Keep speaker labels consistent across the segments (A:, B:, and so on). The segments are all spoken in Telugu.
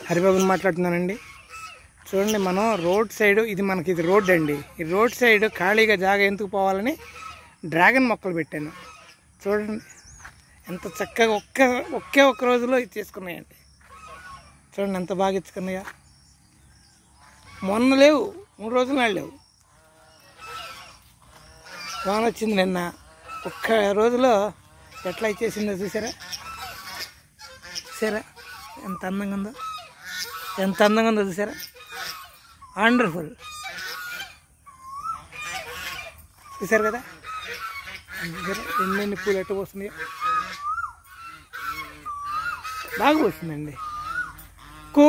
A: హరిబాబుని మాట్లాడుతున్నానండి చూడండి మనం రోడ్ సైడ్ ఇది మనకి ఇది రోడ్ అండి ఈ రోడ్ సైడ్ ఖాళీగా జాగా ఎందుకు పోవాలని డ్రాగన్ మొక్కలు పెట్టాను చూడండి ఎంత చక్కగా ఒక్క ఒకే ఒక్క రోజులో ఇది తీసుకున్నాయండి చూడండి ఎంత బాగా ఇచ్చుకున్నాయా మొన్న లేవు మూడు రోజులు నాడు లేవు వాన వచ్చింది నిన్న ఒక్క రోజులో ఎట్లా ఇచ్చేసిందో చూసారా చూసారా ఎంత అందంగా ఉందో ఎంత అందంగా ఉందో చూసారా వండర్ఫుల్ చూసారు కదా చూసారా ఎన్నెన్ని పూలు ఎట్ట పోస్తున్నాయో బాగా పోస్తుందండి కూ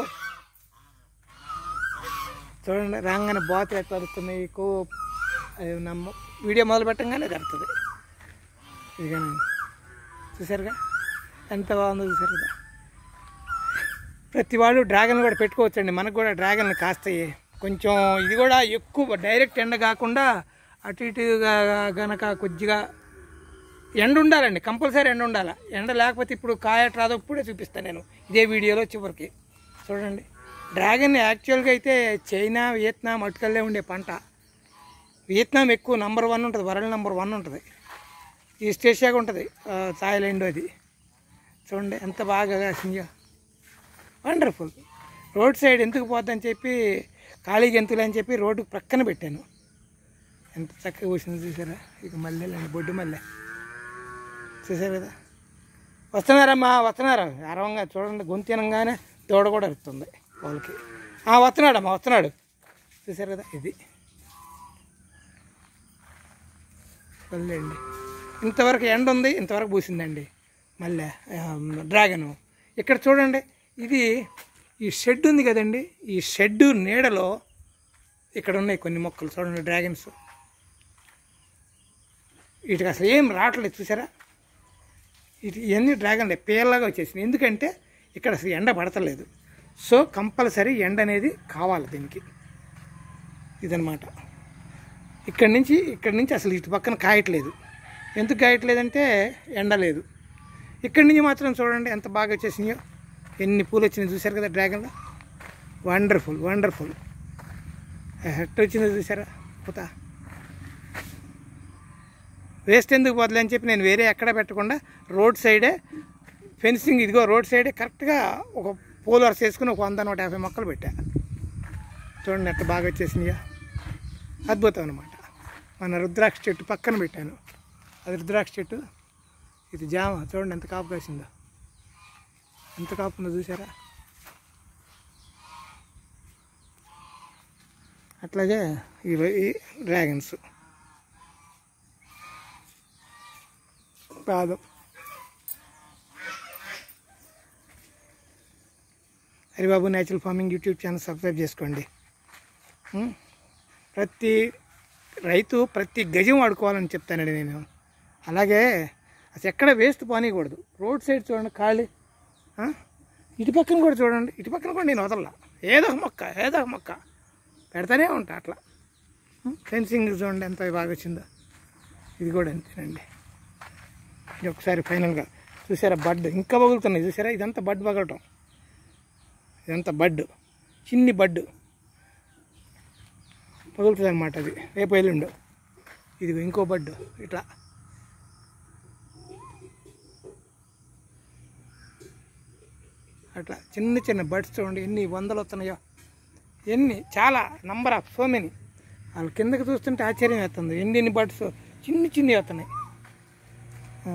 A: చూడండి రాగానే బాతులు ఎట్లా అరుస్తున్నాయి కూ అది నమ్మ వీడియో మొదలు పెట్టంగానే కడుతుంది ఇదిగానండి చూసారుగా ఎంత బాగుందో చూసారు కదా ప్రతి వాడు డ్రాగన్ కూడా పెట్టుకోవచ్చండి మనకు కూడా డ్రాగన్ కాస్తాయి కొంచెం ఇది కూడా ఎక్కువ డైరెక్ట్ ఎండ కాకుండా అటు ఇటుగా గనక కొద్దిగా ఎండ ఉండాలండి కంపల్సరీ ఎండ ఉండాలి ఎండ లేకపోతే ఇప్పుడు కాయ రాదో ఇప్పుడే చూపిస్తాను నేను ఇదే వీడియోలో చివరికి చూడండి డ్రాగన్ యాక్చువల్గా అయితే చైనా వియత్నాం అటుకల్లే ఉండే పంట వియత్నాం ఎక్కువ నంబర్ వన్ ఉంటుంది వరల్డ్ నెంబర్ వన్ ఉంటుంది ఈస్ట్ ఏషియాగా ఉంటుంది ఆ, థాయిలాండ్ అది చూడండి ఎంత బాగా కాసిందో వండర్ఫుల్ రోడ్ సైడ్ ఎందుకు పోద్దని చెప్పి ఖాళీగా ఎందుకులే అని చెప్పి రోడ్డు ప్రక్కన పెట్టాను ఎంత చక్కగా కూర్చుంది చూసారా ఇక మల్లెలండి బొడ్డు మల్లె చూసారు కదా వస్తున్నారమ్మా వస్తున్నారు అరవంగా చూడండి గొంతినంగానే దూడ కూడా అరుస్తుంది వాళ్ళకి ఆ, వస్తున్నాడమ్మా వస్తున్నాడు చూసారు కదా ఇది మళ్ళీ అండి ఇంతవరకు ఎండ ఉంది ఇంతవరకు పూసిందండి మళ్ళీ డ్రాగను ఇక్కడ చూడండి ఇది ఈ షెడ్ ఉంది కదండి ఈ షెడ్ నీడలో ఇక్కడ ఉన్నాయి కొన్ని మొక్కలు చూడండి డ్రాగన్స్ వీటికి అసలు ఏం రావట్లేదు చూసారా ఇది ఇవన్నీ డ్రాగన్లే పేర్లాగా వచ్చేసింది ఎందుకంటే ఇక్కడ అసలు ఎండ పడతలేదు సో కంపల్సరీ ఎండ అనేది కావాలి దీనికి ఇదనమాట ఇక్కడి నుంచి ఇక్కడి నుంచి అసలు ఇటు పక్కన కాయట్లేదు ఎందుకు కాయట్లేదంటే ఎండ లేదు ఇక్కడి నుంచి మాత్రం చూడండి ఎంత బాగా వచ్చేసినాయో ఎన్ని పూలు వచ్చినాయి చూసారు కదా డ్రాగన్లో వండర్ఫుల్ వండర్ఫుల్ ఎట్ వచ్చిందో చూసారా పూత వేస్ట్ ఎందుకు పోతుంది అని చెప్పి నేను వేరే ఎక్కడ పెట్టకుండా రోడ్ సైడే ఫెన్సింగ్ ఇదిగో రోడ్ సైడే కరెక్ట్గా ఒక పూల వరుస వేసుకుని ఒక వంద నూట యాభై మొక్కలు పెట్టా చూడండి ఎంత బాగా వచ్చేసినాయో అద్భుతం అనమాట మన రుద్రాక్ష చెట్టు పక్కన పెట్టాను అది రుద్రాక్ష చెట్టు ఇది జామ చూడండి ఎంత కాపు కాసిందో ఎంత కాపు ఉందో చూసారా అట్లాగే ఇవి ఈ డ్రాగన్స్ పాదం Haribabu natural farming YouTube channel subscribe చేసుకోండి ఉం? ప్రతి రైతు ప్రతి గజం వాడుకోవాలని చెప్తానండి నేను అలాగే అసలు ఎక్కడ వేస్ట్ పోనీయకూడదు రోడ్ సైడ్ చూడండి ఖాళీ ఆ? ఇటు పక్కన కూడా చూడండి ఇటు పక్కన కూడా నేను వదలలా ఏదో ఒక మొక్క ఏదో ఒక మొక్క పెడతానే ఉంటా అట్లా ఉం? ఫెన్సింగ్ చూడండి ఎంత బాగా వచ్చిందో ఇది కూడా అంతేనండి ఇది ఒకసారి ఫైనల్గా చూసారా బడ్ ఇంకా పగులుతున్నాయి చూసారా ఇదంతా బడ్ పగలటం ఇదంతా బడ్ చిన్ని బడ్ పగులుతుంది అనమాట అది రేపు ఎల్లుండు ఇది ఇంకో బడ్ ఇట్లా అట్లా చిన్న చిన్న బడ్స్ చూడండి ఎన్ని వందలు వస్తున్నాయో ఎన్ని చాలా నంబర్ ఆఫ్ సో మెనీ వాళ్ళు కిందకి చూస్తుంటే ఆశ్చర్యం వేస్తుంది ఎన్ని ఎన్ని బడ్స్ చిన్ని చిన్ని వస్తున్నాయి ఆ.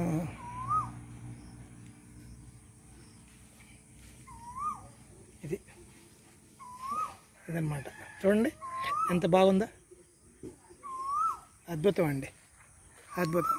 A: ఇది ఇదన్నమాట చూడండి ఎంత బాగుందో అద్భుతం అండి అద్భుతం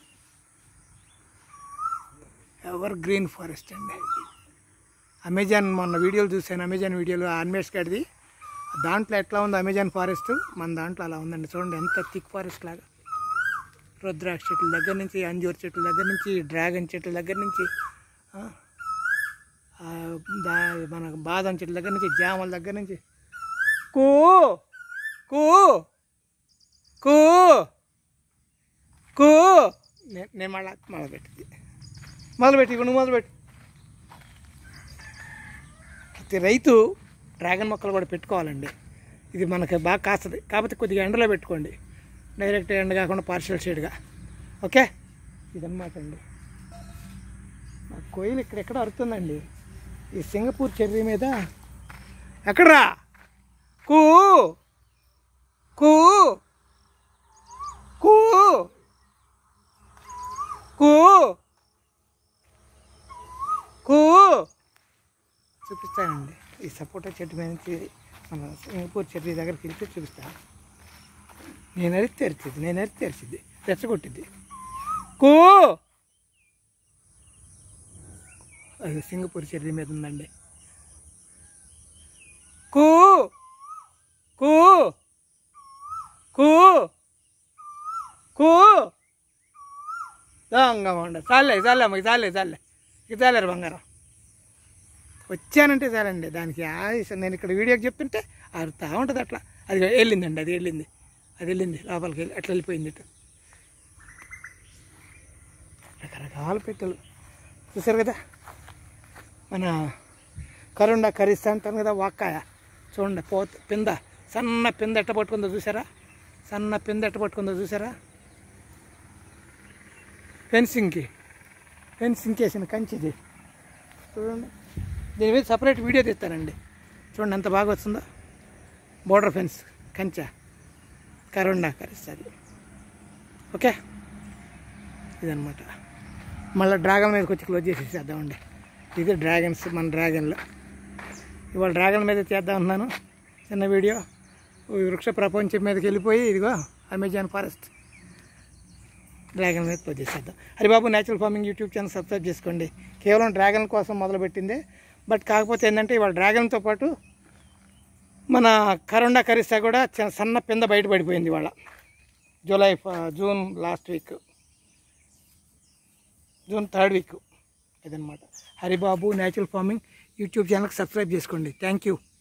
A: ఎవర్ గ్రీన్ ఫారెస్ట్ అండి అమెజాన్ మొన్న వీడియోలు చూశాను అమెజాన్ వీడియోలో ఆన్మేట్స్ గడిది దాంట్లో ఎట్లా ఉంది అమెజాన్ ఫారెస్ట్ మన దాంట్లో అలా ఉందండి చూడండి ఎంత థిక్ ఫారెస్ట్ లాగా రుద్రాక్ష చెట్ల దగ్గర నుంచి అంజూర్ చెట్ల దగ్గర నుంచి డ్రాగన్ చెట్ల దగ్గర నుంచి ఆ, ఆ, దా మన బాదం చెట్ల దగ్గర నుంచి జామల దగ్గర నుంచి కూ కూ కూ కూ నే- నేను మళ్ళా మొదలుపెట్టింది మొదలుపెట్టి ఇప్పుడు నువ్వు మొదలుపెట్టి ప్రతి రైతు డ్రాగన్ మొక్కలు కూడా పెట్టుకోవాలండి ఇది మనకి బాగా కాస్తుంది కాకపోతే కొద్దిగా ఎండలో పెట్టుకోండి డైరెక్ట్ ఎండ కాకుండా పార్షియల్ షేడ్గా ఓకే ఇదన్నమాట అండి మా కోయిలు ఇక్కడెక్కడ అరుతుందండి ఈ సింగపూర్ చెర్రీ మీద ఎక్కడ్రా కూ కూ కూ కూ కూ చూపిస్తానండి ఈ సపోటా చెట్టు మీద నుంచి మన సింగపూర్ చెట్టు దగ్గరికి వెళ్తే చూపిస్తాను నేను అరిచి తెరిచిద్ది నేను అరిచి తెరిచిద్ది రెచ్చగొట్టిద్ది కూ అది సింగపూర్ చెర్రీ మీద ఉందండి కూ కూ కూ కూ దొంగ ఉండ చాలే చాలే అమ్మకి చాలే చాలే ఇక చాలేరు బంగారం వచ్చానంటే చాలండి దానికి ఆయుష్ నేను ఇక్కడ వీడియోకి చెప్తుంటే అరుతా ఉంటుంది అట్లా అది వెళ్ళిందండి అది వెళ్ళింది అది వెళ్ళింది లోపలికి వెళ్ళి అట్లా వెళ్ళిపోయింది ఇటు రకరకాల పెట్టెలు చూసారు కదా మన కరుండ కరిస్తా అంటాను కదా వాక్కాయ చూడండి పోత పింద సన్న పింద ఎట్ట పట్టుకుందో చూసారా సన్న పింద ఎట్ట పట్టుకుందో చూసారా ఫెన్సింగ్కి ఫెన్సింగ్ వేసిన కంచిది చూడండి దీని మీద సపరేట్ వీడియో తీస్తానండి చూడండి ఎంత బాగా వస్తుందో బోర్డర్ ఫెన్స్ కంచె కరోండా కరిస్తుంది ఓకే ఇదనమాట మళ్ళీ డ్రాగన్ మీదకి వచ్చి క్లోజ్ చేసేసేద్దామండి ఇది డ్రాగన్స్ మన డ్రాగన్లు ఇవాళ డ్రాగన్ మీద చేద్దాం అన్నాను చిన్న వీడియో ఈ వృక్ష ప్రపంచం మీదకి వెళ్ళిపోయి ఇదిగో అమెజాన్ ఫారెస్ట్ డ్రాగన్ మీద క్లోజ్ చేసేద్దాం Haribabu natural farming YouTube channel subscribe చేసుకోండి కేవలం డ్రాగన్ కోసం మొదలుపెట్టిందే బట్ కాకపోతే ఏంటంటే ఇవాళ డ్రాగన్తో పాటు మన కరోండా కరిస్తా కూడా చ- సన్న పింద బయటపడిపోయింది ఇవాళ జూలై ఫ- June last week June third week ఇదనమాట హరిబాబు న్యాచురల్ ఫార్మింగ్ యూట్యూబ్ ఛానల్కి సబ్స్క్రైబ్ చేసుకోండి థ్యాంక్ యూ